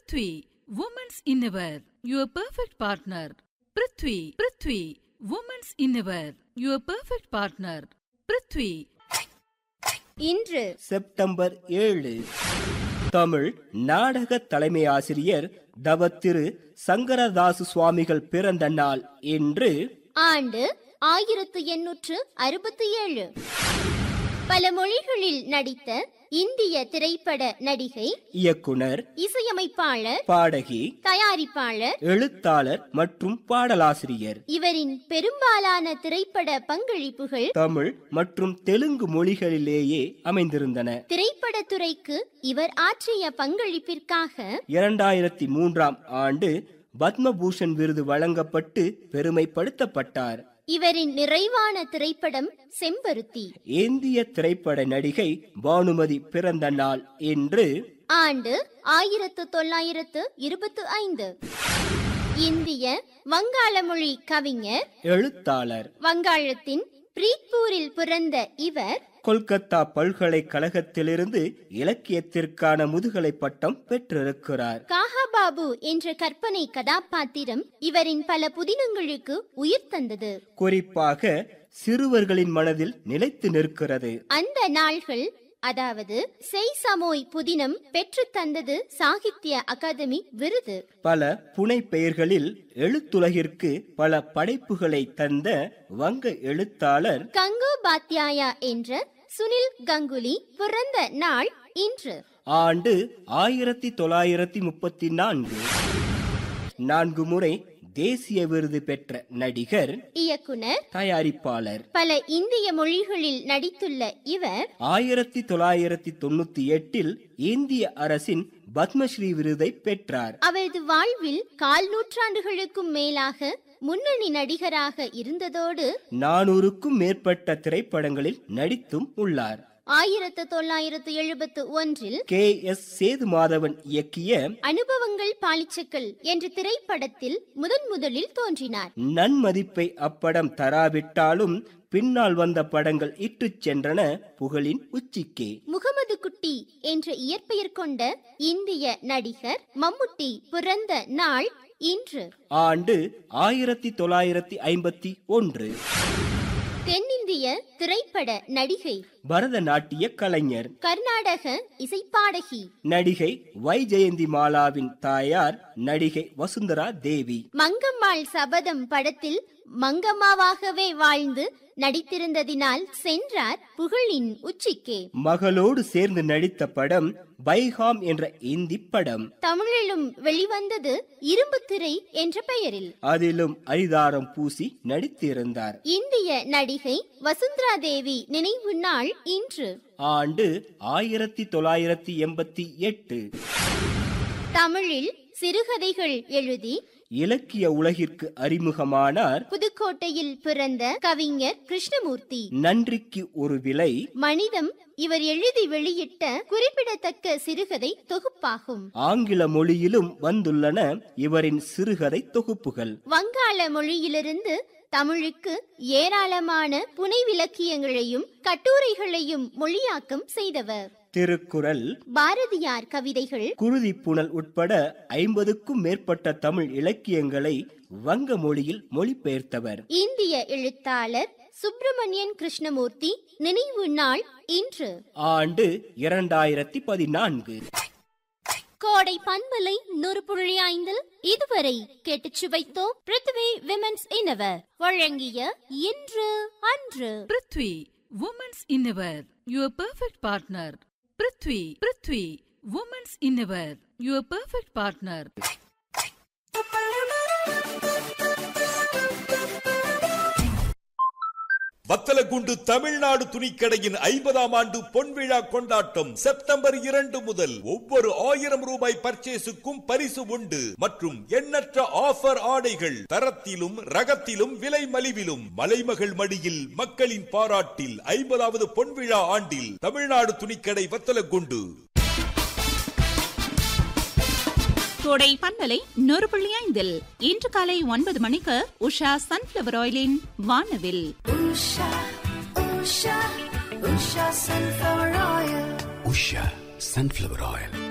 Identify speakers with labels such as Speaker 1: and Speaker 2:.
Speaker 1: Prithvi women's innerwear your perfect partner Prithvi Prithvi women's innerwear your perfect partner Prithvi
Speaker 2: இன்று
Speaker 3: September ஏழு தமிழ் நாடக தலைமை ஆசிரியர் தவத்திரு சங்கரதாசு சுவாமிகள் பிறந்த நாள் என்று
Speaker 2: ஆண்டு ஆயிரத்து எண்ணூற்று அறுபத்தி ஏழு பல மொழிகளில் நடித்த இந்திய திரைப்பட நடிகை
Speaker 3: இயக்குனர்
Speaker 2: இசையமைப்பாளர்
Speaker 3: பாடகி
Speaker 2: தயாரிப்பாளர்
Speaker 3: எழுத்தாளர் மற்றும் பாடலாசிரியர்
Speaker 2: இவரின் பெரும்பாலான திரைப்பட பங்களிப்புகள்
Speaker 3: தமிழ் மற்றும் தெலுங்கு மொழிகளிலேயே அமைந்திருந்தன
Speaker 2: திரைப்படத்துறைக்கு இவர் ஆற்றிய பங்களிப்பிற்காக
Speaker 3: இரண்டாயிரத்தி மூன்றாம் ஆண்டு பத்மபூஷன் விருது வழங்கப்பட்டு பெருமைப்படுத்தப்பட்டார்
Speaker 2: இவரின் நிறைவான திரைப்படம் செம்பருத்தி
Speaker 3: இந்திய திரைப்பட நடிகை பானுமதி பிறந்த நாள் என்று
Speaker 2: ஆண்டு ஆயிரத்து தொள்ளாயிரத்து இருபத்து ஐந்து இந்திய வங்காள மொழி கவிஞர்
Speaker 3: எழுத்தாளர்
Speaker 2: வங்காளத்தின் பிரீத்பூரில் பிறந்த இவர்
Speaker 3: கொல்கத்தா பல்கலைக்கழகத்திலிருந்து இலக்கியத்திற்கான முதுகலை பட்டம் பெற்றிருக்கிறார்
Speaker 2: காஹாபாபு என்ற கற்பனை கதாபாத்திரம் இவரின் பல புதினங்களுக்கு உயிர் தந்தது
Speaker 3: குறிப்பாக சிறுவர்களின் மனதில் நிலைத்து நிற்கிறது
Speaker 2: அந்த நாள்கள் அதாவது செய் சமோய் புதினம் பெற்று தந்தது சாகித்ய அகாதமி விருது
Speaker 3: பல புனை பெயர்களில் எழுத்துலகிற்கு பல படைப்புகளை தந்த வங்க எழுத்தாளர்
Speaker 2: கங்கோபாத்யாயா என்ற சுனில் கங்குலி பிறந்த நாள் இன்று
Speaker 3: ஆண்டு ஆயிரத்தி தொள்ளாயிரத்தி முப்பத்தி நான்கு நான்கு முறை தேசிய விருது பெற்ற நடிகர்
Speaker 2: இயக்குனர்
Speaker 3: தயாரிப்பாளர்
Speaker 2: பல இந்திய மொழிகளில் நடித்துள்ள இவர்
Speaker 3: ஆயிரத்தி தொள்ளாயிரத்தி தொண்ணூத்தி எட்டில் இந்திய அரசின் பத்மஸ்ரீ விருதை பெற்றார்
Speaker 2: அவரது வாழ்வில் கால் நூற்றாண்டுகளுக்கும் மேலாக முன்னணி நடிகராக இருந்ததோடு
Speaker 3: நானூறுக்கும் மேற்பட்ட திரைப்படங்களில் நடித்தும் உள்ளார்
Speaker 2: ஆயிரத்து தொள்ளாயிரத்து எழுபத்து ஒன்றில்
Speaker 3: கே எஸ் சேதுமாதவன் இயக்கிய
Speaker 2: அனுபவங்கள் பாலிச்சக்கள் என்ற திரைப்படத்தில் முதன் முதலில் தோன்றினார்
Speaker 3: நன்மதிப்பை அப்படம் தராவிட்டாலும் பின்னால் வந்த படங்கள் இட்டுச் சென்றன புகழின் உச்சிக்கே
Speaker 2: முகமது குட்டி என்ற இயற்பெயர் கொண்ட இந்திய நடிகர் மம்முட்டி பிறந்த நாள் இன்று
Speaker 3: ஆண்டு ஆயிரத்தி தொள்ளாயிரத்தி ஐம்பத்தி ஒன்று
Speaker 2: தென்னிந்திய திரைப்பட நடிகை
Speaker 3: பரதநாட்டிய கலைஞர்
Speaker 2: கர்நாடக இசைப்பாடகி
Speaker 3: நடிகை வைஜெயந்தி மாலாவின் தாயார் நடிகை வசுந்தரா தேவி
Speaker 2: மங்கம்மாள் சபதம் படத்தில் மங்கம்மாவாகவே வாழ்ந்து நடித்திருந்ததினால் சென்றார் புகழின் உச்சிக்கே
Speaker 3: மகளோடு சேர்ந்து நடித்த படம் பைகாம் என்ற இந்தி படம்
Speaker 2: தமிழிலும் வெளிவந்தது இரும்பு திரை என்ற பெயரில்
Speaker 3: அதிலும் அரிதாரம் பூசி நடித்திருந்தார்
Speaker 2: இந்திய நடிகை வசுந்தரா தேவி நினைவு நாள் இன்று
Speaker 3: ஆண்டு ஆயிரத்தி தொள்ளாயிரத்தி எண்பத்தி எட்டு
Speaker 2: தமிழில் சிறுகதைகள் எழுதி
Speaker 3: இலக்கிய உலகிற்கு அறிமுகமானார்
Speaker 2: புதுக்கோட்டையில் பிறந்த கவிஞர் கிருஷ்ணமூர்த்தி
Speaker 3: நன்றிக்கு ஒரு விலை
Speaker 2: மனிதம் இவர் எழுதி வெளியிட்ட குறிப்பிடத்தக்க சிறுகதை தொகுப்பாகும்
Speaker 3: ஆங்கில மொழியிலும் வந்துள்ளன இவரின் சிறுகதை தொகுப்புகள்
Speaker 2: வங்காள மொழியிலிருந்து தமிழுக்கு ஏராளமான புனைவிலக்கியங்களையும் கட்டுரைகளையும் மொழியாக்கம் செய்தவர்
Speaker 3: திருக்குறள்
Speaker 2: பாரதியார் கவிதைகள்
Speaker 3: குருதி புனல் உட்பட ஐம்பதுக்கும் மேற்பட்ட தமிழ் இலக்கியங்களை வங்க மொழியில் மொழிபெயர்த்தவர்
Speaker 2: இந்திய எழுத்தாளர் சுப்பிரமணியன் கிருஷ்ணமூர்த்தி நினைவு நாள் இன்று
Speaker 3: ஆண்டு இரண்டாயிரத்தி பதினான்கு
Speaker 2: கோடை பண்பலை நூறு புள்ளி ஐந்தில் இதுவரை கேட்டுச் சுவைத்தோம் பிருத்வி விமென்ஸ் இன்னவர் வழங்கிய இன்று அன்று
Speaker 1: Prithvi women's innerwear your perfect partner Prithvi Prithvi women's innerwear your perfect partner
Speaker 4: Vathalagundu Tamil Nadu துணிக்கடையின் ஐம்பதாம் ஆண்டு பொன்விழா கொண்டாட்டம் செப்டம்பர் இரண்டு முதல் ஒவ்வொரு ஆயிரம் ரூபாய் பர்ச்சேஸுக்கும் பரிசு உண்டு மற்றும் எண்ணற்ற ஆஃபர் ஆடைகள் தரத்திலும் ரகத்திலும் விலை மலிவிலும் மலைமகள் மடியில் மக்களின் பாராட்டில் ஐம்பதாவது பொன்விழா ஆண்டில் தமிழ்நாடு துணிக்கடை வத்தலகுண்டு
Speaker 5: கோடை பண்பலை நூறு புள்ளி ஐந்தில் இன்று காலை ஒன்பது மணிக்கு உஷா சன்ஃபிளவர் ஆயிலின் வானவில்
Speaker 6: Usha, Usha, Usha sunflower oil.
Speaker 7: Usha sunflower oil